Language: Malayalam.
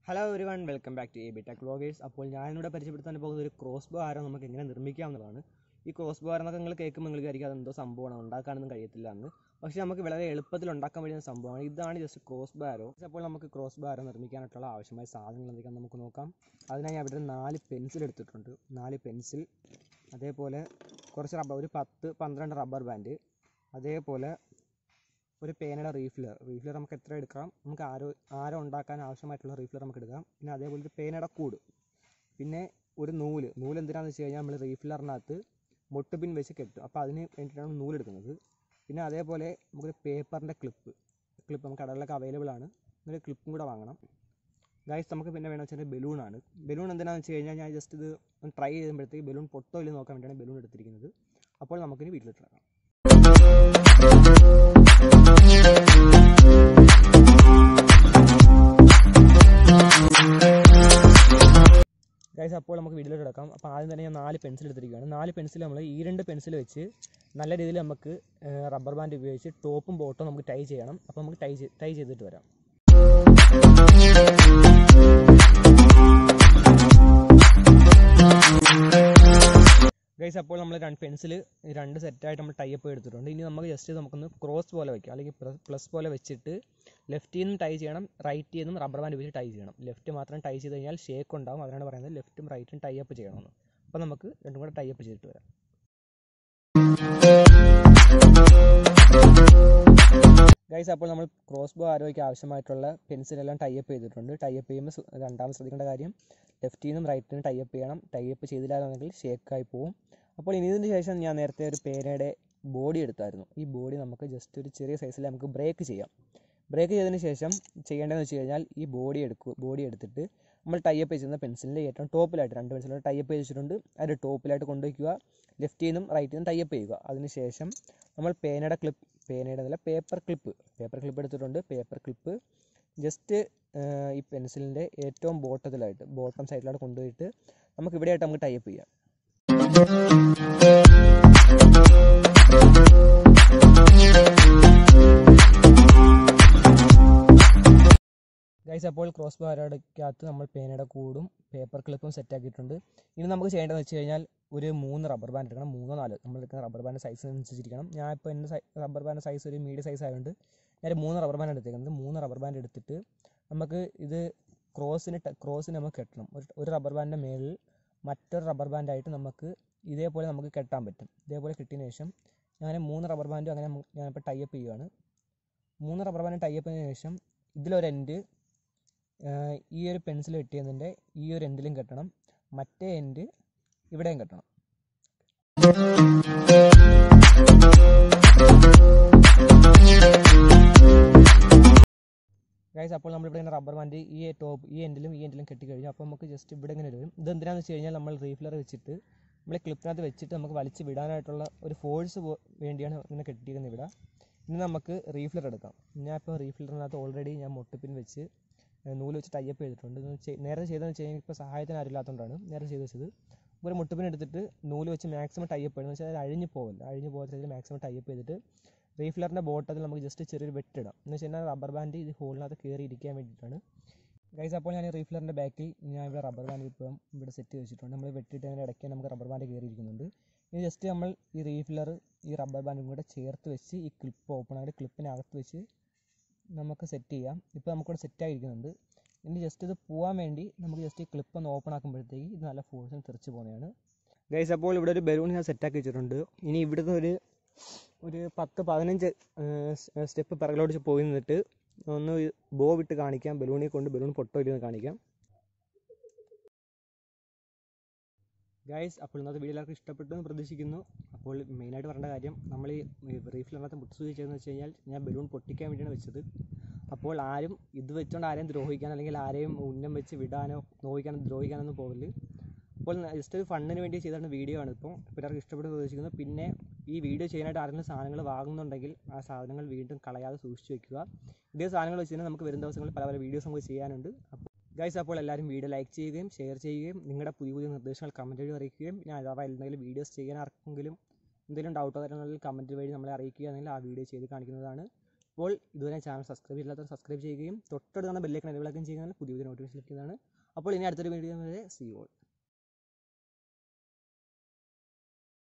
ഹലോ ഒരു വൺ welcome back to A B tech vloggers അപ്പോൾ ഞാനിവിടെ പരിചയപ്പെടുത്താൻ പോകുന്നത് ഒരു ക്രോസ് ബോ ആരോ നമുക്ക് എങ്ങനെ നിർമ്മിക്കാവുന്നതാണ് ഈ ക്രോസ് ബോ എന്നൊക്കെ നിങ്ങൾ കേൾക്കുമ്പോൾ നിങ്ങൾ വിചാരിക്കും അതെന്തോ സംഭവമാണ് ഉണ്ടാക്കാനൊന്നും കഴിയത്തില്ല എന്ന് പക്ഷേ നമുക്ക് വളരെ എളുപ്പത്തിൽ ഉണ്ടാക്കാൻ പറ്റുന്ന സംഭവമാണ് ഇതാണ് ജസ്റ്റ് ക്രോസ് ബോ ആരോ അപ്പോൾ നമുക്ക് ക്രോസ് ബോ ആരോ നിർമ്മിക്കാനായിട്ടുള്ള ആവശ്യമായ സാധനങ്ങൾ എന്തൊക്കെയാണെന്ന് നമുക്ക് നോക്കാം അതിനായി അവിടെ നാല് പെൻസിൽ എടുത്തിട്ടുണ്ട് നാല് പെൻസിൽ അതേപോലെ കുറച്ച് റബ്ബർ ഒരു പത്ത് പന്ത്രണ്ട് റബ്ബർ ബാൻഡ് അതേപോലെ ഒരു പേനയുടെ റീഫിലർ റീഫിലർ നമുക്ക് എത്ര എടുക്കാം നമുക്ക് ആരോ ആരോ ഉണ്ടാക്കാൻ ആവശ്യമായിട്ടുള്ള റീഫിലർ നമുക്ക് എടുക്കാം പിന്നെ അതേപോലെ ഒരു പേനയുടെ കൂട് പിന്നെ ഒരു നൂല് നൂല് എന്തിനാണെന്ന് വെച്ച് കഴിഞ്ഞാൽ നമ്മൾ റീഫിലറിനകത്ത് മൊട്ടുപിൻ വെച്ച് കെട്ടും അപ്പോൾ അതിന് വേണ്ടിയിട്ടാണ് നൂല് എടുക്കുന്നത് പിന്നെ അതേപോലെ നമുക്കൊരു പേപ്പറിൻ്റെ ക്ലിപ്പ് ക്ലിപ്പ് നമുക്ക് കടകളിലൊക്കെ അവൈലബിൾ ആണ് ഒരു ക്ലിപ്പും കൂടെ വാങ്ങണം ഗൈസ് നമുക്ക് പിന്നെ വേണമെന്ന് വെച്ചാൽ ബലൂണാണ് ബലൂൺ എന്തിനാണെന്ന് വെച്ച് കഴിഞ്ഞാൽ ഞാൻ ജസ്റ്റ് ഇത് ട്രൈ ചെയ്യുമ്പോഴത്തേക്ക് ബലൂൺ പൊട്ടോ ഇല്ലെന്ന് നോക്കാൻ വേണ്ടിയാണ് ബലൂൺ എടുത്തിരിക്കുന്നത് അപ്പോൾ നമുക്കിനി വീട്ടിലിട്ടിറങ്ങാം ഗൈസ് അപ്പോൾ നമുക്ക് വീട്ടിലോട്ട് കിടക്കാം അപ്പോൾ ആദ്യം തന്നെ ഞാൻ നാല് പെൻസിൽ എടുത്തിരിക്കുകയാണ് നാല് പെൻസിൽ നമ്മൾ ഈ രണ്ട് പെൻസിൽ വെച്ച് നല്ല രീതിയിൽ നമുക്ക് റബ്ബർ ബാൻഡ് ഉപയോഗിച്ച് ടോപ്പും ബോട്ടും നമുക്ക് ടൈ ചെയ്യണം അപ്പോൾ നമുക്ക് ടൈ ടൈ ചെയ്തിട്ട് വരാം ഗൈസ് അപ്പോൾ നമ്മൾ രണ്ട് പെൻസിൽ രണ്ട് സെറ്റായിട്ട് നമ്മൾ ടൈപ്പ് എടുത്തിട്ടുണ്ട് ഇനി നമുക്ക് ജസ്റ്റ് നമുക്കൊന്ന് ക്രോസ് പോലെ വയ്ക്കാം അല്ലെങ്കിൽ പ്ലസ് പോലെ വെച്ചിട്ട് ലെഫ്റ്റിൽ നിന്നും ടൈ ചെയ്യണം റൈറ്റിൽ നിന്നും റബ്ബർ ബാൻഡ് ഉപയോഗിച്ച് ടൈ ചെയ്യണം ലെഫ്റ്റ് മാത്രം ടൈ ചെയ്ത് കഴിഞ്ഞാൽ ഷേക്ക് ഉണ്ടാവും അതിനാണ് പറയുന്നത് ലെഫ്റ്റും റൈറ്റും ടൈ അപ്പ് ചെയ്യണമെന്ന് അപ്പോൾ നമുക്ക് രണ്ടും കൂടെ ടൈ അപ്പ് ചെയ്തിട്ട് വരാം ഗൈസ് അപ്പോൾ നമ്മൾ ക്രോസ് ബോ ആരോയ്ക്ക് ആവശ്യമായിട്ടുള്ള പെൻസിലെല്ലാം ടൈ അപ്പ് ചെയ്തിട്ടുണ്ട് ടൈ അപ്പ് ചെയ്യുമ്പോൾ രണ്ടാമത് ശ്രദ്ധിക്കേണ്ട കാര്യം ലെഫ്റ്റിൽ നിന്നും റൈറ്റിൽ നിന്നും ടൈ അപ്പ് ചെയ്യണം ടൈ അപ്പ് ചെയ്തില്ലാന്നുണ്ടെങ്കിൽ ഷേക്കായി പോകും അപ്പോൾ ഇനി ഇതിന് ശേഷം ഞാൻ നേരത്തെ ഒരു പേനയുടെ ബോഡി എടുത്തായിരുന്നു ഈ ബോഡി നമുക്ക് ജസ്റ്റ് ഒരു ചെറിയ സൈസിൽ നമുക്ക് ബ്രേക്ക് ചെയ്യാം ബ്രേക്ക് ചെയ്തതിന് ശേഷം ചെയ്യേണ്ടതെന്ന് വെച്ച് കഴിഞ്ഞാൽ ഈ ബോഡി എടുക്കുക ബോഡി എടുത്തിട്ട് നമ്മൾ ടൈപ്പ് ചെയ്യുന്ന പെൻസിലിൻ്റെ ഏറ്റവും ടോപ്പിലായിട്ട് രണ്ട് പെൻസിലോട്ട് ടൈപ്പ് ചെയ്ത് വെച്ചിട്ടുണ്ട് അതിൻ്റെ ടോപ്പിലായിട്ട് കൊണ്ടുവയ്ക്കുക ലെഫ്റ്റിൽ നിന്നും റൈറ്റിൽ നിന്നും ടൈപ്പ് ചെയ്യുക അതിനുശേഷം നമ്മൾ പേനയുടെ ക്ലിപ്പ് പേനയുടെ അല്ല പേപ്പർ ക്ലിപ്പ് പേപ്പർ ക്ലിപ്പ് എടുത്തിട്ടുണ്ട് പേപ്പർ ക്ലിപ്പ് ജസ്റ്റ് ഈ പെൻസിലിൻ്റെ ഏറ്റവും ബോട്ടത്തിലായിട്ട് ബോട്ടം സൈഡിലായിട്ട് കൊണ്ടുപോയിട്ട് നമുക്ക് ഇവിടെയായിട്ട് നമുക്ക് ടൈപ്പ് ചെയ്യാം ഗൈസ് അപ്പോൾ ക്രോസ് ബാരടക്കകത്ത് നമ്മൾ പേനയുടെ കൂടും പേപ്പർ ക്ലിപ്പും സെറ്റ് ആക്കിയിട്ടുണ്ട് ഇനി നമുക്ക് ചെയ്യേണ്ടതെന്ന് വെച്ച് കഴിഞ്ഞാൽ ഒരു മൂന്ന് റബ്ബർ ബാൻഡ് എടുക്കണം മൂന്നോ നാലോ നമ്മൾ എടുക്കുന്ന റബ്ബർ ബാൻഡ് സൈസ് അനുസരിച്ചിരിക്കണം ഞാൻ ഇപ്പോൾ എൻ്റെ റബ്ബർ ബാൻഡ് സൈസ് ഒരു മീഡിയം സൈസ് ആയതുകൊണ്ട് ഞാൻ മൂന്ന് റബ്ബർ ബാൻഡ് എടുത്തേക്കുന്നത് മൂന്ന് റബ്ബർ ബാൻഡ് എടുത്തിട്ട് നമുക്ക് ഇത് ക്രോസിന് ക്രോസിന് നമുക്ക് കെട്ടണം ഒരു ഒരു റബ്ബർ ബാൻഡിൻ്റെ മേളിൽ മറ്റൊരു റബ്ബർ ബാൻഡായിട്ട് നമുക്ക് ഇതേപോലെ നമുക്ക് കെട്ടാൻ പറ്റും ഇതേപോലെ കെട്ടിയതിന് ശേഷം ഞാൻ മൂന്ന് റബ്ബർ ബാൻഡും അങ്ങനെ ഞാനിപ്പോൾ ടൈപ്പ് ചെയ്യുകയാണ് മൂന്ന് റബ്ബർ ബാൻഡ് ടൈപ്പ് ചെയ്തതിന് ശേഷം ഇതിലൊരു എൻഡ് ഈ ഒരു പെൻസിൽ കെട്ടിയതിൻ്റെ ഈ ഒരു എൻഡിലും കെട്ടണം മറ്റേ എൻഡ് ഇവിടെയും കെട്ടണം ഗൈസ് അപ്പോൾ നമ്മളിവിടെ ഇങ്ങനെ റബ്ബർ ബാൻഡ് ഈ ടോപ്പ് ഈ എൻഡിലും ഈ എൻഡിലും കെട്ടി കഴിഞ്ഞു അപ്പോൾ നമുക്ക് ജസ്റ്റ് ഇവിടെ ഇങ്ങനെ വരും ഇത് എന്തിനാണെന്ന് വെച്ച് കഴിഞ്ഞാൽ നമ്മൾ റീഫിലർ വെച്ചിട്ട് നമ്മൾ ക്ലിപ്പിനകത്ത് വെച്ചിട്ട് നമുക്ക് വലിച്ച് വിടാനായിട്ടുള്ള ഒരു ഫോഴ്സ് വേണ്ടിയാണ് ഇങ്ങനെ കെട്ടിയിരിക്കുന്നത് ഇവിടെ ഇനി നമുക്ക് റീഫിലർ എടുക്കാം ഞാൻ ഇപ്പോൾ റീഫിലറിനകത്ത് ഓൾറെഡി ഞാൻ മുട്ടുപിൻ വെച്ച് നൂല് വെച്ച് ടൈപ്പ് ചെയ്തിട്ടുണ്ട് നേരത്തെ ചെയ്തതെന്ന് വെച്ച് കഴിഞ്ഞാൽ ഇപ്പോൾ സഹായത്തിന് ആരില്ലാത്തതുകൊണ്ടാണ് നേരത്തെ ചെയ്ത് വെച്ചത് ഒരു മുട്ടുപിൻ എടുത്തിട്ട് നൂല് വെച്ച് മാക്സിമം ടൈപ്പ് ചെയ്യണം എന്ന് വെച്ചാൽ അത് അഴിഞ്ഞ് പോകില്ല അഴിഞ്ഞ് പോകാത്ത രീതിയിൽ മാക്സിമം ടൈപ്പ് ചെയ്തിട്ട് റീഫിലറിൻ്റെ ബോട്ടത്തിൽ നമുക്ക് ജസ്റ്റ് ചെറിയൊരു വെട്ടിടാം എന്ന് വെച്ച് കഴിഞ്ഞാൽ റബ്ബർ ബാൻഡ് ഇത് ഹോളിനകത്ത് കയറി ഇരിക്കാൻ വേണ്ടിയിട്ടാണ് ഗൈസ് അപ്പോൾ ഞാൻ റീഫിലറിൻ്റെ ബാക്കിൽ ഞാൻ ഇവിടെ റബ്ബർ ബാൻഡ് ഇപ്പം ഇവിടെ സെറ്റ് ചെയ്ത് വെച്ചിട്ടുണ്ട് നമ്മൾ വെട്ടിയിട്ടതിൻ്റെ ഇടയ്ക്ക് നമുക്ക് റബ്ബർ ബാൻഡ് കയറി ഇരിക്കുന്നുണ്ട് ഇനി ജസ്റ്റ് നമ്മൾ ഈ റീഫിലർ ഈ റബ്ബർ ബാൻഡും കൂടെ ചേർത്ത് വെച്ച് ഈ ക്ലിപ്പ് ഓപ്പൺ ആയിട്ട് ക്ലിപ്പിനകത്ത് വെച്ച് നമുക്ക് സെറ്റ് ചെയ്യാം ഇപ്പോൾ നമുക്കിവിടെ സെറ്റ് ആയിരിക്കുന്നുണ്ട് ഇനി ജസ്റ്റ് ഇത് പോകാൻ വേണ്ടി നമുക്ക് ജസ്റ്റ് ഈ ക്ലിപ്പ് ഒന്ന് ഓപ്പൺ ആക്കുമ്പോഴത്തേക്ക് ഇത് നല്ല ഫോഴ്സിന് തെറിച്ച് പോകുന്നതാണ് ഗൈസ് അപ്പോൾ ഇവിടെ ഒരു ബലൂൺ ഞാൻ സെറ്റാക്കി വെച്ചിട്ടുണ്ട് ഇനി ഇവിടുന്ന് ഒരു ഒരു പത്ത് പതിനഞ്ച് സ്റ്റെപ്പ് പിറകിലോട്ട് പോയി നിന്നിട്ട് ഒന്ന് ബോ വിട്ട് കാണിക്കാം ബലൂണിൽ കൊണ്ട് ബലൂൺ പൊട്ടോ ഇല്ലെന്ന് കാണിക്കാം ഗൈസ് അപ്പോൾ ഇന്നത്തെ വീഡിയോ എല്ലാവർക്കും ഇഷ്ടപ്പെട്ടു എന്ന് പ്രതീക്ഷിക്കുന്നു അപ്പോൾ മെയിനായിട്ട് പറയേണ്ട കാര്യം നമ്മൾ ഈ റീഫിലിനകത്ത് മുട്ടുസൂചി ചെയ്തതെന്ന് വെച്ച് കഴിഞ്ഞാൽ ഞാൻ ബലൂൺ പൊട്ടിക്കാൻ വേണ്ടിയാണ് വെച്ചത് അപ്പോൾ ആരും ഇത് വെച്ചുകൊണ്ട് ആരെയും ദ്രോഹിക്കാൻ അല്ലെങ്കിൽ ആരെയും ഉന്നം വെച്ച് വിടാനോ നോവിക്കാനോ ദ്രോഹിക്കാനൊന്നും പോകല് അപ്പോൾ ജസ്റ്റ് ഒരു ഫണ്ടിന് വേണ്ടി ചെയ്തിട്ട് വീഡിയോ ആണ് ഇപ്പോൾ എല്ലാവർക്കും ഇഷ്ടപ്പെട്ട് പ്രതീക്ഷിക്കുന്നു പിന്നെ ഈ വീഡിയോ ചെയ്യാനായിട്ട് ആരെങ്കിലും സാധനങ്ങൾ വാങ്ങുന്നുണ്ടെങ്കിൽ ആ സാധനങ്ങൾ വീണ്ടും കളയാതെ സൂക്ഷിച്ച് വെക്കുക ഇതേ സാധനങ്ങൾ വെച്ച് തന്നെ നമുക്ക് വരും ദിവസങ്ങളിൽ പല പല വീഡിയോസ് നമുക്ക് ചെയ്യാനുണ്ട് അപ്പോൾ ഗൈസ് അപ്പോൾ എല്ലാവരും വീഡിയോ ലൈക്ക് ചെയ്യുകയും ഷെയർ ചെയ്യുകയും നിങ്ങളുടെ പുതിയ പുതിയ നിർദ്ദേശങ്ങൾ കമൻറ്റ് വഴി അറിയിക്കുകയും ഞാൻ അഥവാ എന്തെങ്കിലും വീഡിയോസ് ചെയ്യാൻ ആർക്കെങ്കിലും എന്തെങ്കിലും ഡൗട്ടോ കാര്യങ്ങളിൽ കമൻറ്റ് വഴി നമ്മളെ അറിയിക്കുകയാണെങ്കിൽ ആ വീഡിയോ ചെയ്ത് കാണിക്കുന്നതാണ് അപ്പോൾ ഇതുവരെ ചാനൽ സബ്സ്ക്രൈബ് ചെയ്തില്ലാത്തവർ സബ്സ്ക്രൈബ് ചെയ്യുകയും തൊട്ടടുത്താണ് ബെല്ലേക്ക് എനേബിളാക്കുകയും ചെയ്യുന്നതാണ് പുതിയ പുതിയ നോട്ടിഫിക്കേഷൻ ലഭിക്കുന്നതാണ് അപ്പോൾ ഇനി അടുത്തൊരു വീഡിയോ വരെ സി ഓൾ